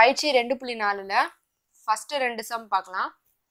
பயிற்சி ரெண்டு புள்ளி நாலுல ஃபர்ஸ்ட் ரெண்டு சம் பார்க்கலாம்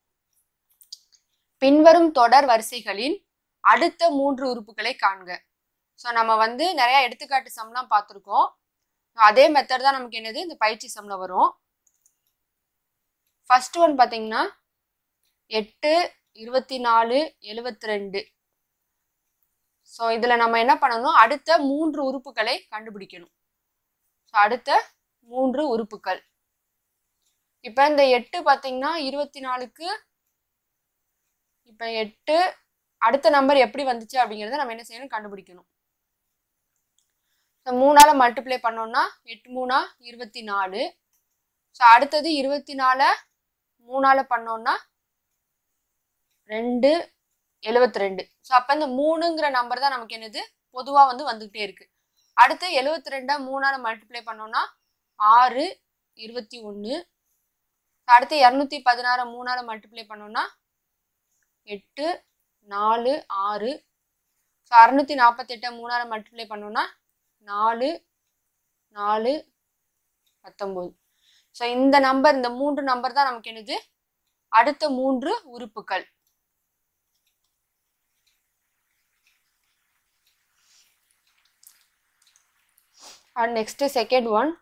பின்வரும் தொடர் வரிசைகளின் அடுத்த மூன்று உறுப்புகளை காண்க ஸோ நம்ம வந்து நிறைய எடுத்துக்காட்டு சம்லாம் பார்த்துருக்கோம் அதே மெத்தட் தான் நமக்கு என்னது இந்த பயிற்சி சம்ல வரும் ஃபர்ஸ்ட் ஒன் பார்த்தீங்கன்னா எட்டு இருபத்தி நாலு எழுபத்தி ரெண்டு ஸோ இதில் நம்ம என்ன பண்ணணும் அடுத்த மூன்று உறுப்புகளை கண்டுபிடிக்கணும் ஸோ அடுத்த மூன்று உறுப்புகள் இப்போ இந்த எட்டு பார்த்தீங்கன்னா இருபத்தி நாலுக்கு இப்போ எட்டு அடுத்த நம்பர் எப்படி வந்துச்சு அப்படிங்கிறத நம்ம என்ன செய்யணும் கண்டுபிடிக்கணும் ஸோ மூணால் மல்டிப்ளை பண்ணோம்னா எட்டு மூணா இருபத்தி நாலு ஸோ அடுத்தது இருபத்தி நாலை மூணால் பண்ணோம்னா ரெண்டு எழுபத்தி ரெண்டு ஸோ அப்போ இந்த மூணுங்கிற நம்பர் தான் நமக்கு என்னது பொதுவாக வந்து வந்துக்கிட்டே இருக்கு அடுத்து எழுபத்தி ரெண்டை மூணால் மல்டிப்ளை பண்ணோம்னா ஆறு இருபத்தி ஒன்று அடுத்து இரநூத்தி பதினாறு மூணால் மல்டிப்ளை பண்ணோம்னா எட்டு நாலு ஆறு ஸோ அறுநூத்தி நாற்பத்தெட்டை மூணால் மல்டிப்ளை பண்ணோம்னா நாலு நாலு பத்தொம்போது ஸோ இந்த நம்பர் இந்த மூன்று நம்பர் தான் நமக்கு என்னது அடுத்த மூன்று உறுப்புகள் அண்ட் நெக்ஸ்ட் செகண்ட் ஒன்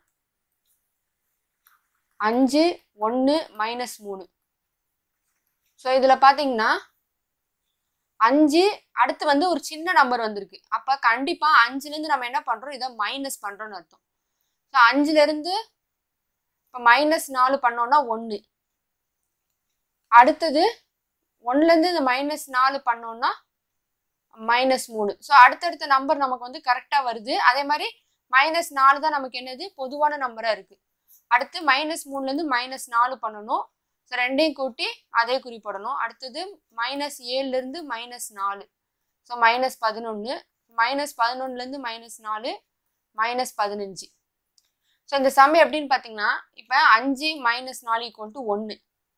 அஞ்சு ஒன்று மைனஸ் மூணு ஸோ இதில் பார்த்தீங்கன்னா அஞ்சு அடுத்து வந்து ஒரு சின்ன நம்பர் வந்திருக்கு அப்போ கண்டிப்பாக அஞ்சுலேருந்து நம்ம என்ன பண்ணுறோம் இதை மைனஸ் பண்ணுறோன்னு அர்த்தம் ஸோ அஞ்சுலேருந்து இப்போ மைனஸ் நாலு பண்ணோம்னா ஒன்று அடுத்தது ஒன்றுலேருந்து இந்த மைனஸ் நாலு பண்ணோம்னா மைனஸ் மூணு ஸோ அடுத்தடுத்த நம்பர் நமக்கு வந்து கரெக்டாக வருது அதே மாதிரி மைனஸ் நாலு தான் நமக்கு என்னது பொதுவான நம்பராக இருக்குது அடுத்து மைனஸ் மூணுலேருந்து மைனஸ் நாலு பண்ணணும் ஸோ ரெண்டையும் கூட்டி அதே குறிப்பிடணும் அடுத்தது மைனஸ் ஏழுலேருந்து மைனஸ் நாலு ஸோ மைனஸ் பதினொன்று மைனஸ் பதினொன்றுலேருந்து மைனஸ் நாலு மைனஸ் பதினஞ்சு ஸோ இந்த சம் எப்படின்னு பார்த்தீங்கன்னா இப்போ அஞ்சு மைனஸ் நாலு ஈக்குவல் டு ஒன்று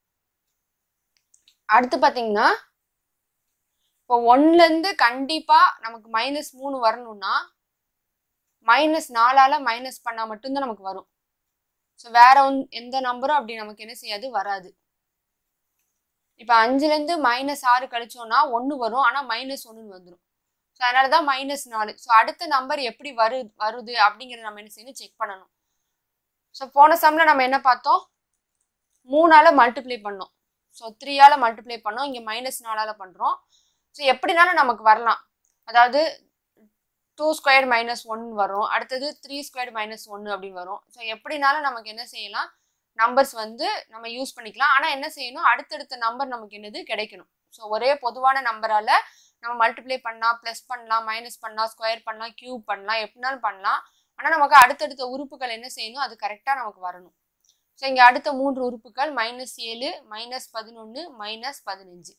அடுத்து பார்த்தீங்கன்னா இப்போ ஒன்லேருந்து கண்டிப்பாக நமக்கு மைனஸ் மூணு வரணும்னா மைனஸ் நாலால் மைனஸ் பண்ணால் மட்டும்தான் நமக்கு வரும் ஸோ வேற ஒன் எந்த நம்பரும் அப்படி நமக்கு என்ன செய்யாது வராது இப்போ அஞ்சுலேருந்து மைனஸ் ஆறு கழிச்சோம்னா ஒன்று வரும் ஆனால் மைனஸ் ஒன்றுன்னு வந்துடும் ஸோ அதனால தான் மைனஸ் நாலு ஸோ அடுத்த நம்பர் எப்படி வரு வருது அப்படிங்கிறத நம்ம என்ன செய்யணும் செக் பண்ணணும் ஸோ போன சம்மில் நம்ம என்ன பார்த்தோம் மூணால் மல்டிப்ளை பண்ணோம் ஸோ த்ரீயால் மல்டிப்ளை பண்ணோம் இங்கே மைனஸ் நாலால் பண்ணுறோம் ஸோ எப்படினாலும் நமக்கு வரலாம் அதாவது டூ ஸ்கொயர் மைனஸ் ஒன் வரும் அடுத்தது த்ரீ ஸ்கொயர் மைனஸ் ஒன்று அப்படின்னு வரும் ஸோ எப்படினாலும் நமக்கு என்ன செய்யலாம் நம்பர்ஸ் வந்து நம்ம யூஸ் பண்ணிக்கலாம் ஆனால் என்ன செய்யணும் அடுத்தடுத்த நம்பர் நமக்கு என்னது கிடைக்கணும் ஸோ ஒரே பொதுவான நம்பரால் நம்ம மல்டிப்ளை பண்ணலாம் ப்ளஸ் பண்ணலாம் மைனஸ் பண்ணலாம் ஸ்கொயர் பண்ணலாம் கியூப் பண்ணலாம் எப்படினாலும் பண்ணலாம் ஆனால் நமக்கு அடுத்தடுத்த உறுப்புகள் என்ன செய்யணும் அது கரெக்டாக நமக்கு வரணும் ஸோ இங்கே அடுத்த மூன்று உறுப்புகள் மைனஸ் ஏழு மைனஸ் பதினொன்று மைனஸ் பதினஞ்சு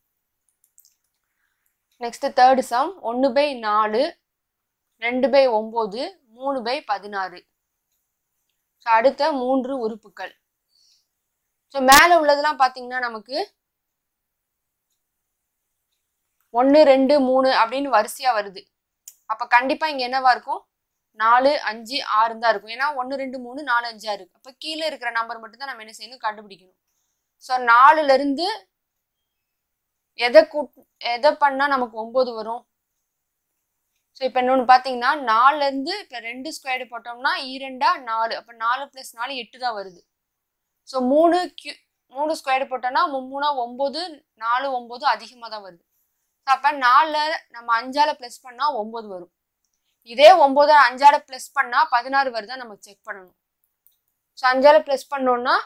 நெக்ஸ்ட் தேர்டு சம் ஒன்று பை நாலு ரெண்டு பை ஒம்பது மூணு பை பதினாறு ஸோ அடுத்த மூன்று உறுப்புகள் ஸோ மேலே உள்ளதெல்லாம் பார்த்தீங்கன்னா நமக்கு ஒன்று ரெண்டு மூணு அப்படின்னு வரிசையாக வருது அப்போ கண்டிப்பாக இங்கே என்னவா இருக்கும் நாலு அஞ்சு ஆறு தான் இருக்கும் ஏன்னா ஒன்று ரெண்டு மூணு நாலு அஞ்சு ஆறு அப்போ கீழே இருக்கிற நம்பர் மட்டும் தான் நம்ம என்ன செய்யணும் கண்டுபிடிக்கணும் ஸோ நாலுலேருந்து எதை கூட் எதை பண்ணால் நமக்கு ஒம்பது வரும் ஸோ இப்போ இன்னொன்று பார்த்தீங்கன்னா நாலுலேருந்து இப்போ ரெண்டு ஸ்கொயர்டு போட்டோம்னா ஈரெண்டா நாலு அப்போ நாலு ப்ளஸ் நாலு எட்டு தான் வருது ஸோ மூணு கியூ மூணு ஸ்கொயர்டு போட்டோம்னா மூணா ஒம்பது நாலு ஒம்பது அதிகமாக தான் வருது ஸோ அப்போ நாலில் நம்ம அஞ்சால் ப்ளஸ் பண்ணால் ஒம்பது வரும் இதே ஒம்பது அஞ்சால் ப்ளஸ் பண்ணால் பதினாறு வருதா நம்ம செக் பண்ணணும் ஸோ அஞ்சால் ப்ளஸ் பண்ணோம்னா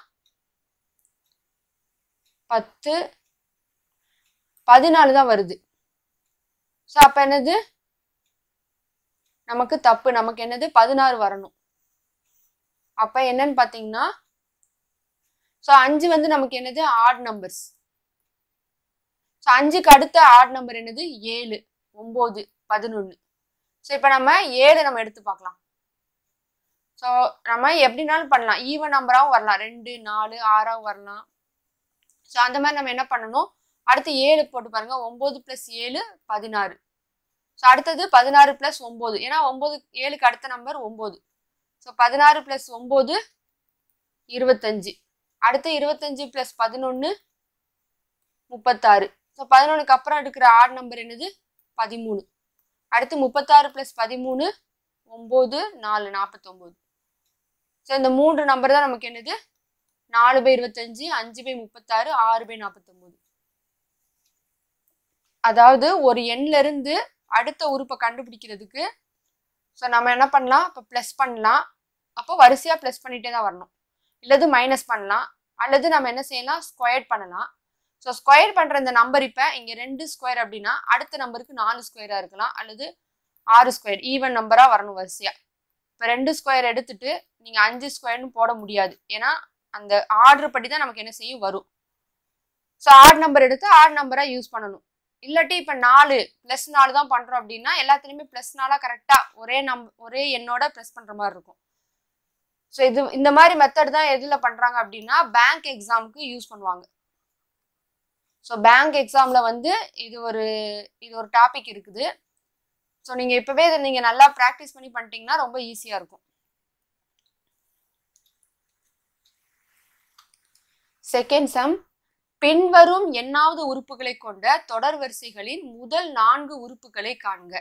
பத்து பதினாலு தான் வருது ஸோ அப்போ என்னது நமக்கு தப்பு நமக்கு என்னது பதினாறு வரணும் அப்போ என்னன்னு பார்த்தீங்கன்னா ஸோ அஞ்சு வந்து நமக்கு என்னது ஆட் நம்பர்ஸ் ஸோ அஞ்சுக்கு அடுத்த ஆட் நம்பர் என்னது ஏழு ஒம்பது பதினொன்று ஸோ இப்போ நம்ம ஏழு நம்ம எடுத்து பார்க்கலாம் ஸோ நம்ம எப்படினாலும் பண்ணலாம் ஈவன் நம்பராகவும் வரலாம் ரெண்டு நாலு ஆறாவும் வரலாம் ஸோ அந்த மாதிரி நம்ம என்ன பண்ணணும் அடுத்து ஏழு போட்டு பாருங்க ஒம்பது ப்ளஸ் ஏழு பதினாறு ஸோ அடுத்தது பதினாறு ப்ளஸ் ஒம்பது ஏன்னா ஒம்பது ஏழுக்கு அடுத்த நம்பர் ஒம்பது ஸோ பதினாறு ப்ளஸ் ஒம்பது இருபத்தஞ்சு அடுத்து இருபத்தஞ்சு ப்ளஸ் பதினொன்று முப்பத்தாறு ஸோ பதினொன்றுக்கு அப்புறம் இருக்கிற ஆட் நம்பர் என்னது பதிமூணு அடுத்து முப்பத்தாறு ப்ளஸ் பதிமூணு ஒம்பது நாலு நாற்பத்தொம்போது ஸோ இந்த மூன்று நம்பர் தான் நமக்கு என்னது நாலு பை இருபத்தஞ்சு அஞ்சு பை முப்பத்தாறு ஆறு பை நாற்பத்தொம்போது அதாவது ஒரு எண்ல இருந்து அடுத்த உறுப்பை கண்டுபிடிக்கிறதுக்கு ஸோ நம்ம என்ன பண்ணலாம் இப்போ ப்ளஸ் பண்ணலாம் அப்போ வரிசையாக ப்ளஸ் பண்ணிகிட்டே தான் வரணும் இல்லது மைனஸ் பண்ணலாம் அல்லது நம்ம என்ன செய்யலாம் ஸ்கொயர் பண்ணலாம் ஸோ ஸ்கொயர் பண்ணுற இந்த நம்பர் இப்போ இங்கே ரெண்டு ஸ்கொயர் அப்படின்னா அடுத்த நம்பருக்கு நாலு ஸ்கொயராக இருக்கலாம் அல்லது ஆறு ஸ்கொயர் ஈவன் நம்பராக வரணும் வரிசையாக இப்போ ரெண்டு ஸ்கொயர் எடுத்துட்டு நீங்கள் அஞ்சு ஸ்கொயர்னு போட முடியாது ஏன்னா அந்த ஆர்டர் படி தான் நமக்கு என்ன செய்யும் வரும் ஸோ ஆட் நம்பர் எடுத்து ஆட் நம்பராக யூஸ் பண்ணணும் இல்லாட்டி இப்போ நாலு ப்ளஸ் நாலு தான் பண்ணுறோம் அப்படின்னா எல்லாத்துலேயுமே ப்ளஸ் நாலாக கரெக்டாக ஒரே நம் ஒரே எண்ணோட ப்ளஸ் பண்ணுற மாதிரி இருக்கும் ஸோ இது இந்த மாதிரி மெத்தட் தான் எதில் பண்ணுறாங்க அப்படின்னா பேங்க் எக்ஸாமுக்கு யூஸ் பண்ணுவாங்க ஸோ பேங்க் எக்ஸாமில் வந்து இது ஒரு இது ஒரு டாபிக் இருக்குது ஸோ நீங்கள் இப்போவே இதை நீங்கள் நல்லா ப்ராக்டிஸ் பண்ணி பண்ணிட்டீங்கன்னா ரொம்ப ஈஸியாக இருக்கும் செகண்ட் சம் பின்வரும் எண்ணாவது உறுப்புகளை கொண்ட தொடர் வரிசைகளின் முதல் நான்கு உறுப்புகளை காண்க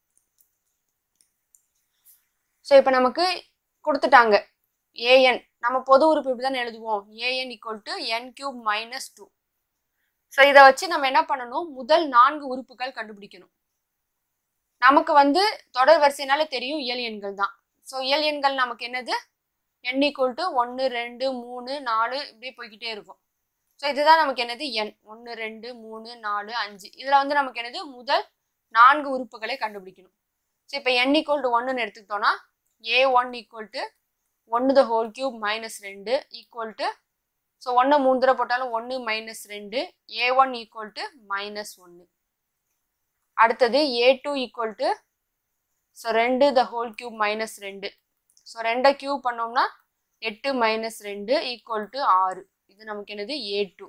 ஸோ இப்போ நமக்கு கொடுத்துட்டாங்க ஏஎன் நம்ம பொது உறுப்பு இப்படி தான் எழுதுவோம் a n equal to n cube minus two so இதை வச்சு நம்ம என்ன பண்ணணும் முதல் நான்கு உறுப்புகள் கண்டுபிடிக்கணும் நமக்கு வந்து தொடர் வரிசைனாலே தெரியும் இயல் எண்கள் தான் ஸோ இயல் எண்கள் நமக்கு என்னது என் ஈக்குவல் டு ஒன்று ரெண்டு மூணு நாலு இப்படியே போய்கிட்டே இருக்கும் ஸோ இதுதான் நமக்கு என்னது எண் ஒன்று ரெண்டு மூணு நாலு அஞ்சு இதில் வந்து நமக்கு என்னது முதல் நான்கு உறுப்புகளை கண்டுபிடிக்கணும் ஸோ இப்போ என் ஈக்குவல் டு ஒன்றுன்னு எடுத்துக்கிட்டோம்னா ஏ ஒன் ஈக்குவல் டு ஒன்று த ஹோல் கியூப் மைனஸ் ரெண்டு ஈக்குவல் டு ஸோ ஒன்று மூணு தடவை போட்டாலும் ஒன்று மைனஸ் ரெண்டு a one equal to minus ஒன்று அடுத்தது a two equal to so ரெண்டு த ஹோல் கியூப் மைனஸ் ரெண்டு ஸோ ரெண்டை கியூப் பண்ணோம்னா எட்டு மைனஸ் ரெண்டு ஈக்குவல் டு ஆறு இது நமக்கு என்னது ஏ டூ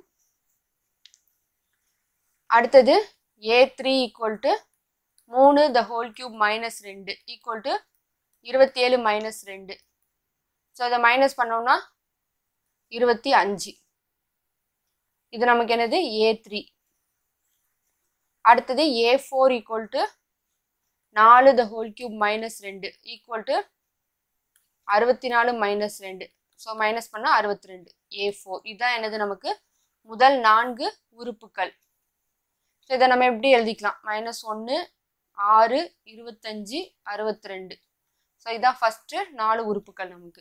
அடுத்தது ஏ த்ரீ ஈக்குவல் டு மூணு த ஹோல் கியூப் மைனஸ் ரெண்டு ஈக்குவல் டு இருபத்தி ஏழு மைனஸ் ரெண்டு ஸோ இதை மைனஸ் பண்ணோம்னா இருபத்தி அஞ்சு இது நமக்கு என்னது ஏ த்ரீ அடுத்தது ஏ ஃபோர் ஈக்குவல் டு நாலு த ஹோல் கியூப் மைனஸ் ரெண்டு ஈக்குவல் டு அறுபத்தி நாலு மைனஸ் ரெண்டு ஸோ மைனஸ் பண்ணால் அறுபத்தி ரெண்டு ஏ ஃபோர் இதுதான் என்னது நமக்கு முதல் நான்கு உறுப்புகள் ஸோ இதை நம்ம எப்படி எழுதிக்கலாம் மைனஸ் ஒன்று ஆறு இருபத்தஞ்சி அறுபத்தி ரெண்டு ஸோ இதான் ஃபஸ்ட்டு நாலு உறுப்புகள் நமக்கு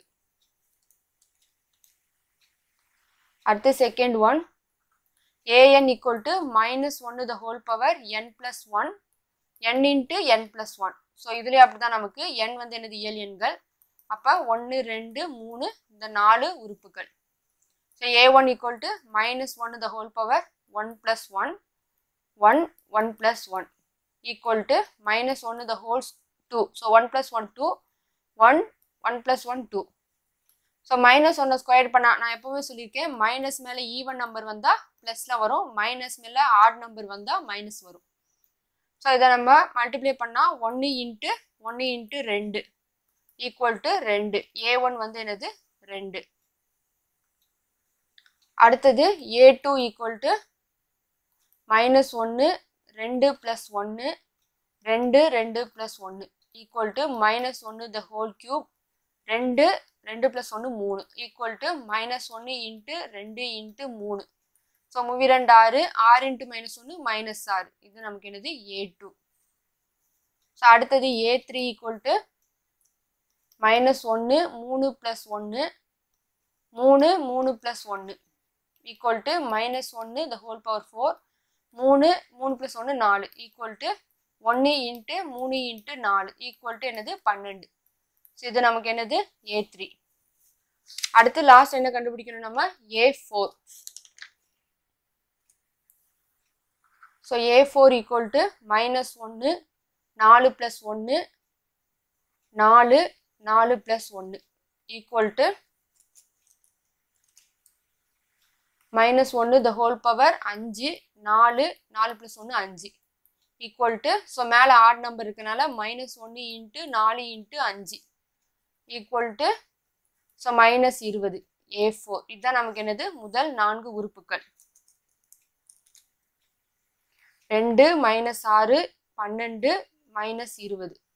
அடுத்து second one a n equal to minus ஒன்று the whole power n plus one n into n plus one so இதுலேயே அப்படி தான் நமக்கு என் வந்து என்னது இயல் எண்கள் அப்போ ஒன்று ரெண்டு மூணு இந்த நாலு உறுப்புகள் so a one equal to minus one the whole power one plus one one one plus one equal to minus ஒன்று the wholes two so one plus one two one one plus one two so minus ஒன்னை square பண்ணா நான் எப்பவுமே சொல்லியிருக்கேன் minus மேலே even number வந்தால் ப்ளஸில் வரும் மைனஸ் மேலே ஆட் நம்பர் வந்தால் மைனஸ் வரும் ஸோ இதை நம்ம மல்டிப்ளை பண்ணால் ஒன்று இன்ட்டு ஒன்று இன்ட்டு ரெண்டு ஈக்குவல் டு ரெண்டு ஏ ஒன் வந்து என்னது ரெண்டு அடுத்தது a two equal to minus ஒன்று ரெண்டு ப்ளஸ் ஒன்று ரெண்டு ரெண்டு ப்ளஸ் ஒன்று ஈக்குவல் டு மைனஸ் ஒன்று த ஹோல் கியூப் ரெண்டு ரெண்டு ப்ளஸ் ஒன்று மூணு ஈக்குவல் டு மைனஸ் ஒன்று இன்ட்டு ரெண்டு இன்ட்டு மூணு ஸோ மூவி ரெண்டு ஆறு ஆறு இன்ட்டு மைனஸ் ஒன்று மைனஸ் ஆறு இது நமக்கு என்னது ஏ டூ ஸோ அடுத்தது A three equal to minus ஒன்று மூணு ப்ளஸ் ஒன்று மூணு மூணு ப்ளஸ் ஒன்று ஈக்குவல் டு மைனஸ் ஒன்று த ஹோல் பவர் ஃபோர் மூணு மூணு ப்ளஸ் ஒன்று நாலு ஈக்குவல் டு ஒன்று இன்ட்டு மூணு இன்ட்டு நாலு ஈக்குவல் டு என்னது பன்னெண்டு ஸோ இது நமக்கு என்னது ஏ த்ரீ அடுத்து லாஸ்ட் என்ன கண்டுபிடிக்கணும் நம்ம A four so A four equal to minus ஒன்று நாலு ப்ளஸ் ஒன்று நாலு நாலு ப்ளஸ் ஒன்று ஈக்குவல் டு மைனஸ் ஒன்று த ஹோல் பவர் அஞ்சு நாலு நாலு ப்ளஸ் ஒன்று அஞ்சு ஈக்குவல் டு ஸோ மேலே ஆட் நம்பர் இருக்கனால மைனஸ் ஒன்று இன்ட்டு நாலு இன்ட்டு அஞ்சு ஈக்குவல் டு ஸோ மைனஸ் இருபது ஏ ஃபோர் இதுதான் நமக்கு என்னது முதல் நான்கு உறுப்புகள் ரெண்டு மைனஸ் ஆறு பன்னெண்டு மைனஸ் இருபது